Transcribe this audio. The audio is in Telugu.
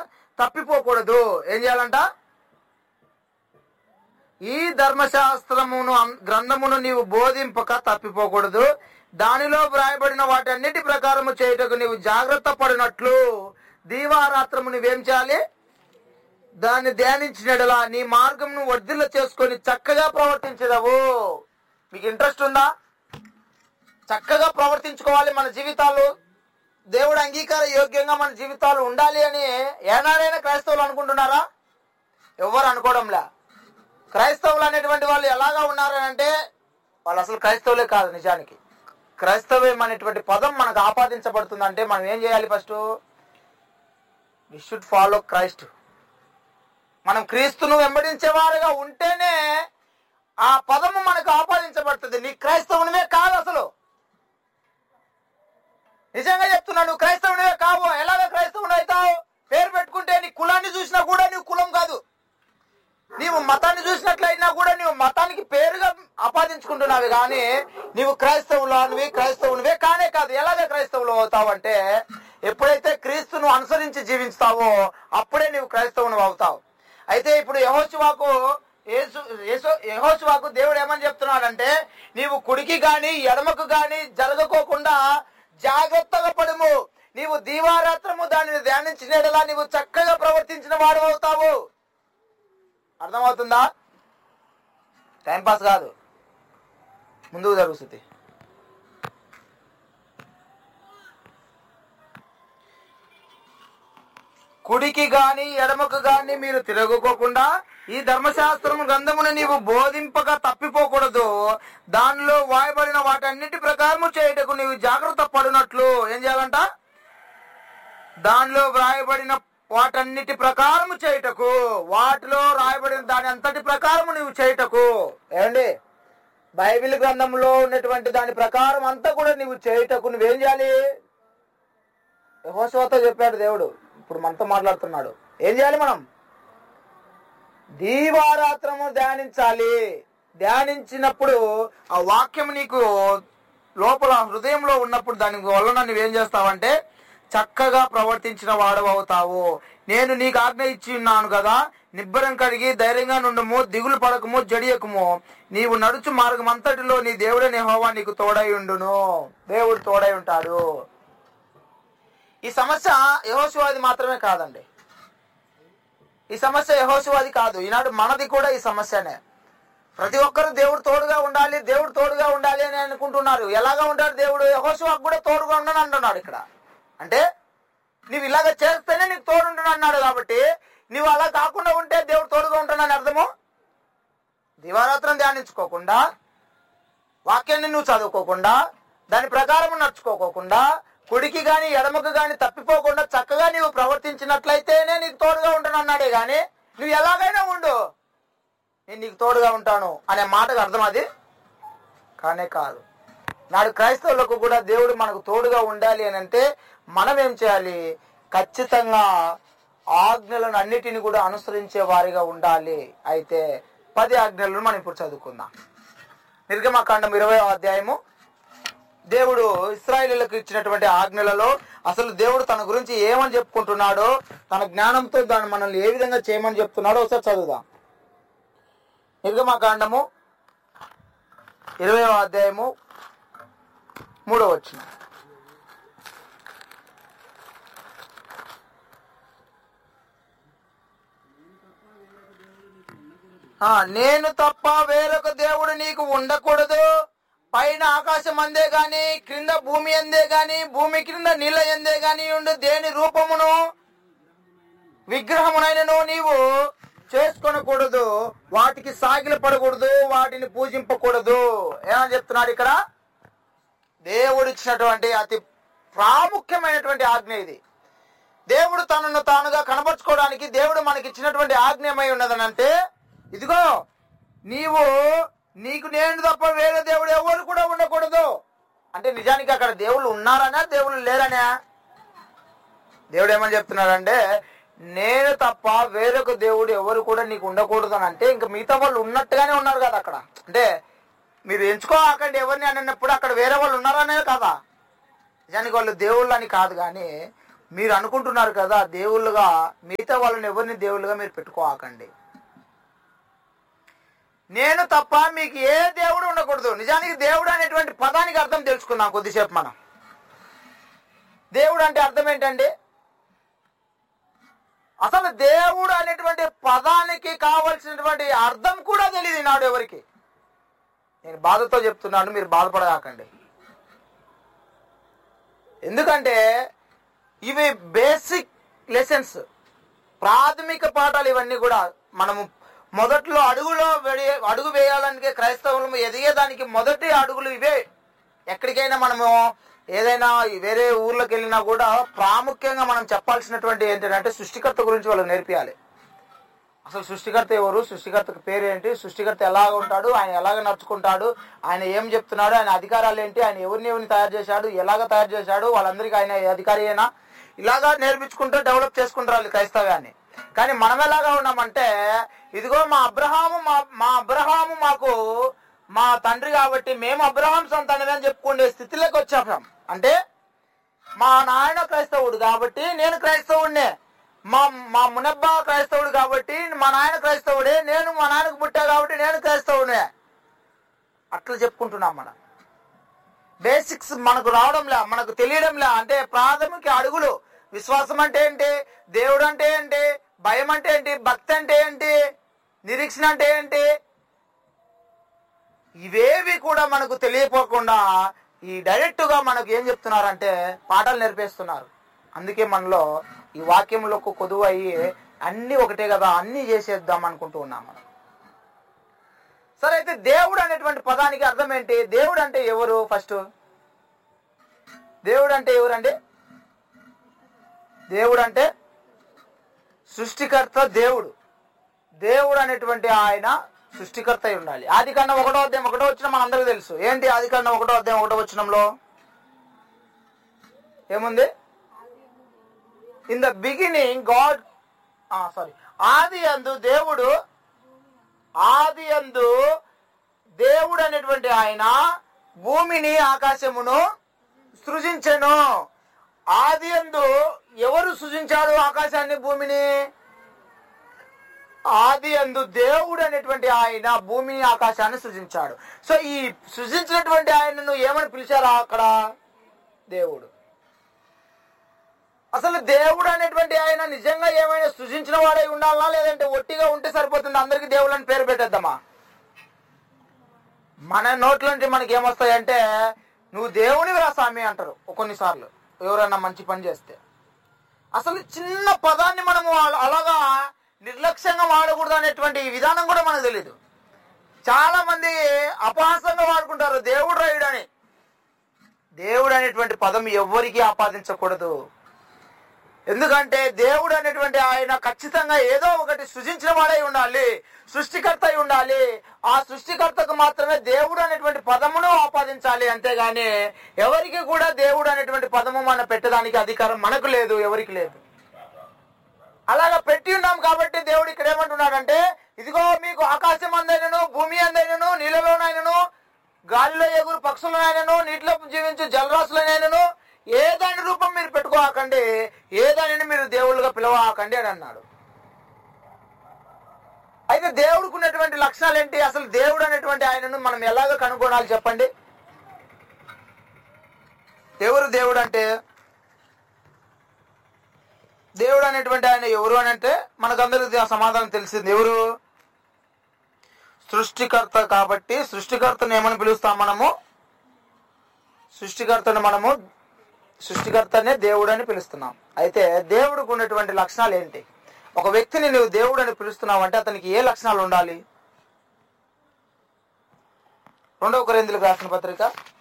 తప్పిపోకూడదు ఏం చేయాలంట ఈ ధర్మశాస్త్రమును అం- గ్రంథమును నీవు బోధింపక తప్పిపోకూడదు దానిలో వ్రాయబడిన వాటన్నిటి ప్రకారము చేయుటకు నీవు జాగ్రత్త పడినట్లు దీవారాత్రము నువ్వేం చేయాలి దాన్ని ధ్యానించినడలా నీ మార్గంను వర్ధిల్ల చేసుకొని చక్కగా ప్రవర్తించదవు మీకు ఇంట్రెస్ట్ ఉందా చక్కగా ప్రవర్తించుకోవాలి మన జీవితాలు దేవుడు అంగీకార యోగ్యంగా మన జీవితాలు ఉండాలి అని ఏనాడైనా క్రైస్తవులు అనుకుంటున్నారా ఎవరు అనుకోవడంలే క్రైస్తవులు అనేటువంటి వాళ్ళు ఎలాగా ఉన్నారని అంటే వాళ్ళు అసలు క్రైస్తవులే కాదు నిజానికి క్రైస్తవ్యం అనేటువంటి పదం మనకు ఆపాదించబడుతుందంటే మనం ఏం చేయాలి first we should follow Christ మనం క్రీస్తును వెంబడించేవారుగా ఉంటేనే ఆ పదము మనకు ఆపాదించబడుతుంది నీ క్రైస్తవునివే కాదు అసలు నిజంగా చెప్తున్నా నువ్వు క్రైస్తవునివే కావు ఎలాగ క్రైస్తవుడు అవుతావు పేరు పెట్టుకుంటే నీ కులాన్ని చూసినా కూడా నీవు కులం కాదు నీవు మతాన్ని చూసినట్లయినా కూడా నీవు మతానికి పేరుగా ఆపాదించుకుంటున్నావు కానీ నీవు క్రైస్తవులానివి క్రైస్తవునివే కానే కాదు ఎలాగ క్రైస్తవులు అవుతావు అంటే ఎప్పుడైతే క్రీస్తును అనుసరించి జీవిస్తావో అప్పుడే నీవు క్రైస్తవుని అవుతావు అయితే ఇప్పుడు యహోశివాకు యేసు యేసు యహోశివాకు దేవుడు ఏమని చెప్తున్నాడంటే నీవు కుడికి గాని ఎడమకు గాని జరగకోకుండా జాగ్రత్తగా పడుము నీవు దీవారాత్రము దానిని ధ్యానించినలా నీవు చక్కగా ప్రవర్తించిన వాడు అవుతావు అర్థమవుతుందా టైంపాస్ కాదు ముందుకు జరుగుతుంది కుడికి గాని ఎడమకు గాని మీరు తిరగకోకుండా ఈ ధర్మశాస్త్రము గ్రంథమును నీవు బోధింపక తప్పిపోకూడదు దానిలో వాయబడిన వాటన్నిటి ప్రకారము చేయుటకు నీవు జాగ్రత్త పడినట్లు ఏం చేయాలంట దానిలో వ్రాయబడిన వాటన్నిటి ప్రకారము చేయుటకు వాటిలో రాయబడిన దాని అంతటి ప్రకారము నీవు చేయుటకు ఏమండి బైబిల్ గ్రంథంలో ఉన్నటువంటి దాని ప్రకారం అంతా కూడా నీవు చేయుటకు నువ్వేం చేయాలి యెహోషువతో చెప్పాడు దేవుడు ఇప్పుడు మనతో మాట్లాడుతున్నాడు ఏం చేయాలి మనం దీవారాత్రము ధ్యానించాలి ధ్యానించినప్పుడు ఆ వాక్యం నీకు లోపల హృదయంలో ఉన్నప్పుడు దాని వలన నువ్వేం చేస్తావంటే చక్కగా ప్రవర్తించిన వాడు అవుతావు నేను నీకు ఆజ్ఞ ఇచ్చి ఉన్నాను కదా నిబ్బరం కడిగి ధైర్యంగా నుండము దిగులు పడకము జడియకము నీవు నడుచు మార్గం అంతటిలో నీ దేవుడని హోవా నీకు తోడై ఉండును దేవుడు తోడై ఉంటాడు ఈ సమస్య యహోశివాది మాత్రమే కాదండి ఈ సమస్య యహోశివాది కాదు ఈనాడు మనది కూడా ఈ సమస్యనే ప్రతి ఒక్కరు దేవుడు తోడుగా ఉండాలి దేవుడు తోడుగా ఉండాలి అని అనుకుంటున్నారు ఎలాగా ఉంటాడు దేవుడు యహోశివాకు కూడా తోడుగా ఉండని అంటున్నాడు ఇక్కడ అంటే నువ్వు ఇలాగ చేస్తేనే నీకు తోడు ఉంటాను అన్నాడు కాబట్టి నువ్వు అలా కాకుండా ఉంటే దేవుడు తోడుగా ఉంటానని అర్థము దివారాత్రం ధ్యానించుకోకుండా వాక్యాన్ని నువ్వు చదువుకోకుండా దాని ప్రకారం నడుచుకోకుండా కుడికి గాని ఎడమకు గాని తప్పిపోకుండా చక్కగా నీవు ప్రవర్తించినట్లయితేనే నీకు తోడుగా ఉంటాను అన్నాడే గాని నువ్వు ఎలాగైనా ఉండు నేను నీకు తోడుగా ఉంటాను అనే మాటకు అర్థం అది కానే కాదు నాడు క్రైస్తవులకు కూడా దేవుడు మనకు తోడుగా ఉండాలి అని అంటే మనం ఏం చేయాలి ఖచ్చితంగా ఆజ్ఞలను అన్నిటిని కూడా అనుసరించే వారిగా ఉండాలి అయితే పది ఆజ్ఞలను మనం ఇప్పుడు చదువుకుందాం నిర్గమకాండం ఇరవై అధ్యాయము దేవుడు ఇస్రాయేలీలకు ఇచ్చినటువంటి ఆజ్ఞలలో అసలు దేవుడు తన గురించి ఏమని చెప్పుకుంటున్నాడో తన జ్ఞానంతో దాన్ని మనల్ని ఏ విధంగా చేయమని చెప్తున్నాడో ఒకసారి చదువుదాం నిర్గమకాండము ఇరవై అధ్యాయము మూడో వచ్చిన ఆ, నేను తప్ప వేరొక దేవుడు నీకు ఉండకూడదు పైన ఆకాశం అందే గాని క్రింద భూమి అందే గాని భూమి క్రింద నీళ్ళ ఎందే గాని ఉండు దేని రూపమును విగ్రహమునైనను నీవు చేసుకొనకూడదు వాటికి సాగిల పడకూడదు వాటిని పూజింపకూడదు ఏమని చెప్తున్నాడు ఇక్కడ దేవుడు ఇచ్చినటువంటి అతి ప్రాముఖ్యమైనటువంటి ఆజ్ఞ ఇది దేవుడు తనను తానుగా కనపరుచుకోవడానికి దేవుడు మనకి ఇచ్చినటువంటి ఆజ్ఞ ఏమై ఉన్నదనంటే ఇదిగో నీవు నీకు నేను తప్ప వేరే దేవుడు ఎవరు కూడా ఉండకూడదు అంటే నిజానికి అక్కడ దేవుళ్ళు ఉన్నారనా దేవుళ్ళు లేరనా దేవుడు ఏమని చెప్తున్నాడంటే నేను తప్ప వేరొక దేవుడు ఎవరు కూడా నీకు ఉండకూడదు అని అంటే ఇంకా మిగతా వాళ్ళు ఉన్నట్టుగానే ఉన్నారు కదా అక్కడ అంటే మీరు ఎంచుకోకండి ఎవరిని అని అన్నప్పుడు అక్కడ వేరే వాళ్ళు ఉన్నారనే కదా నిజానికి వాళ్ళు దేవుళ్ళు అని కాదు కానీ మీరు అనుకుంటున్నారు కదా దేవుళ్ళుగా మిగతా వాళ్ళని ఎవరిని దేవుళ్ళుగా మీరు పెట్టుకోకండి నేను తప్ప మీకు ఏ దేవుడు ఉండకూడదు నిజానికి దేవుడు అనేటువంటి పదానికి అర్థం తెలుసుకుందాం కొద్దిసేపు మనం దేవుడు అంటే అర్థం ఏంటండి అసలు దేవుడు అనేటువంటి పదానికి కావలసినటువంటి అర్థం కూడా తెలియదు నాడు ఎవరికి నేను బాధతో చెప్తున్నాను మీరు బాధపడగాకండి ఎందుకంటే ఇవి బేసిక్ లెసన్స్ ప్రాథమిక పాఠాలు ఇవన్నీ కూడా మనము మొదట్లో అడుగులో వెడి- అడుగు వేయాలనికే క్రైస్తవులు ఎదిగేదానికి మొదటి అడుగులు ఇవే ఎక్కడికైనా మనము ఏదైనా వేరే ఊర్లోకి వెళ్ళినా కూడా ప్రాముఖ్యంగా మనం చెప్పాల్సినటువంటి ఏంటంటే సృష్టికర్త గురించి వాళ్ళకి నేర్పియాలి అసలు సృష్టికర్త ఎవరు సృష్టికర్తకు పేరు ఏంటి సృష్టికర్త ఎలాగ ఉంటాడు ఆయన ఎలాగ నడుచుకుంటాడు ఆయన ఏం చెప్తున్నాడు ఆయన అధికారాలు ఏంటి ఆయన ఎవరిని ఎవరిని తయారు చేశాడు ఎలాగ తయారు చేశాడు వాళ్ళందరికీ ఆయన అధికారి అయినా ఇలాగా నేర్పించుకుంటూ డెవలప్ చేసుకుంటారు క్రైస్తవ్యాన్ని కానీ మనం ఎలాగా ఉన్నామంటే ఇదిగో మా అబ్రహాము మా మా అబ్రహాము మాకు మా తండ్రి కాబట్టి మేము అబ్రహాం సంతానమే అని చెప్పుకునే స్థితిలోకి వచ్చాం అంటే మా నాయన క్రైస్తవుడు కాబట్టి నేను క్రైస్తవుడినే మా మా మునబ్బా క్రైస్తవుడు కాబట్టి మా నాయన క్రైస్తవుడే నేను మా నాన్నకు పుట్టా కాబట్టి నేను క్రైస్తవుడే అట్లా చెప్పుకుంటున్నాం మనం బేసిక్స్ మనకు రావడంలే మనకు తెలియడంలే అంటే ప్రాథమిక అడుగులు విశ్వాసం అంటే ఏంటి దేవుడు అంటే ఏంటి భయం అంటే ఏంటి భక్తి అంటే ఏంటి నిరీక్షణ అంటే ఏంటి ఇవేవి కూడా మనకు తెలియపోకుండా ఈ డైరెక్ట్ గా మనకు ఏం చెప్తున్నారంటే పాఠాలు నేర్పేస్తున్నారు అందుకే మనలో ఈ వాక్యములకు కొదువు అయ్యి అన్ని ఒకటే కదా అన్ని చేసేద్దాం అనుకుంటూ ఉన్నాం మనం సరే అయితే దేవుడు అనేటువంటి పదానికి అర్థం ఏంటి దేవుడు అంటే ఎవరు ఫస్ట్ దేవుడు అంటే ఎవరండి దేవుడు అంటే సృష్టికర్త దేవుడు దేవుడు అనేటువంటి ఆయన సృష్టికర్త అయి ఉండాలి ఆది కాండం ఒకటో అధ్యాయం ఒకటో వచ్చిన మనందరికీ తెలుసు ఏంటి ఆది కాండం ఒకటో అధ్యాయం ఒకటో వచ్చినంలో ఏముంది in the beginning God sorry ఆది అందు దేవుడు ఆది అందు దేవుడు అనేటువంటి ఆయన భూమిని ఆకాశమును సృజించెను ఆది అందు ఎవరు సృజించారు ఆకాశాన్ని భూమిని ఆది అందు దేవుడు అనేటువంటి ఆయన భూమిని ఆకాశాన్ని సృజించాడు సో ఈ సృజించినటువంటి ఆయనను ఏమని పిలిచారా అక్కడ దేవుడు అసలు దేవుడు అనేటువంటి ఆయన నిజంగా ఏమైనా సృజించిన వాడై ఉండాలా లేదంటే ఒట్టిగా ఉంటే సరిపోతుంది అందరికి దేవుడు అని పేరు పెట్టేద్దామా మన నోట్ల నుంచి మనకి ఏమొస్తాయంటే నువ్వు దేవునివి రా స్వామి అంటారు కొన్నిసార్లు ఎవరైనా మంచి పని చేస్తే అసలు చిన్న పదాన్ని మనము అల- అలాగా నిర్లక్ష్యంగా వాడకూడదు అనేటువంటి విధానం కూడా మనకు తెలియదు చాలా మంది అపహాసంగా వాడుకుంటారు దేవుడు రాయుడు అని దేవుడు అనేటువంటి పదం ఎవ్వరికీ ఆపాదించకూడదు ఎందుకంటే దేవుడు అనేటువంటి ఆయన ఖచ్చితంగా ఏదో ఒకటి సృజించిన వాడై ఉండాలి సృష్టికర్త అయి ఉండాలి ఆ సృష్టికర్తకు మాత్రమే దేవుడు అనేటువంటి పదమును ఆపాదించాలి అంతేగాని ఎవరికి కూడా దేవుడు అనేటువంటి పదము మన పెట్టడానికి అధికారం మనకు లేదు ఎవరికి లేదు అలాగా పెట్టి ఉన్నాం కాబట్టి దేవుడు ఇక్కడ ఏమంటున్నాడంటే ఇదిగో మీకు ఆకాశం అందైనను భూమి అందైనను నీళ్ళలోనైనను గాలిలో ఎగురు పక్షులనైనను నీటిలో జీవించు జలరాశులనైనను ఏ దాని రూపం మీరు పెట్టుకోకండి ఏ దానిని మీరు దేవుళ్ళుగా పిలవకండి అని అన్నాడు అయితే దేవుడికి ఉన్నటువంటి లక్షణాలు ఏంటి అసలు దేవుడు అనేటువంటి ఆయనను మనం ఎలాగ కనుగొనాలి చెప్పండి ఎవరు దేవుడు అంటే దేవుడు అనేటువంటి ఆయన ఎవరు అని అంటే మనకందరికి ఆ సమాధానం తెలిసింది ఎవరు సృష్టికర్త కాబట్టి సృష్టికర్తను ఏమని పిలుస్తాం మనము సృష్టికర్తను మనము సృష్టికర్తనే దేవుడు అని పిలుస్తున్నాం అయితే దేవుడికి ఉన్నటువంటి లక్షణాలు ఏంటి ఒక వ్యక్తిని నువ్వు దేవుడు అని పిలుస్తున్నావు అంటే అతనికి ఏ లక్షణాలు ఉండాలి రెండవ కొరిందులకు రాసిన పత్రిక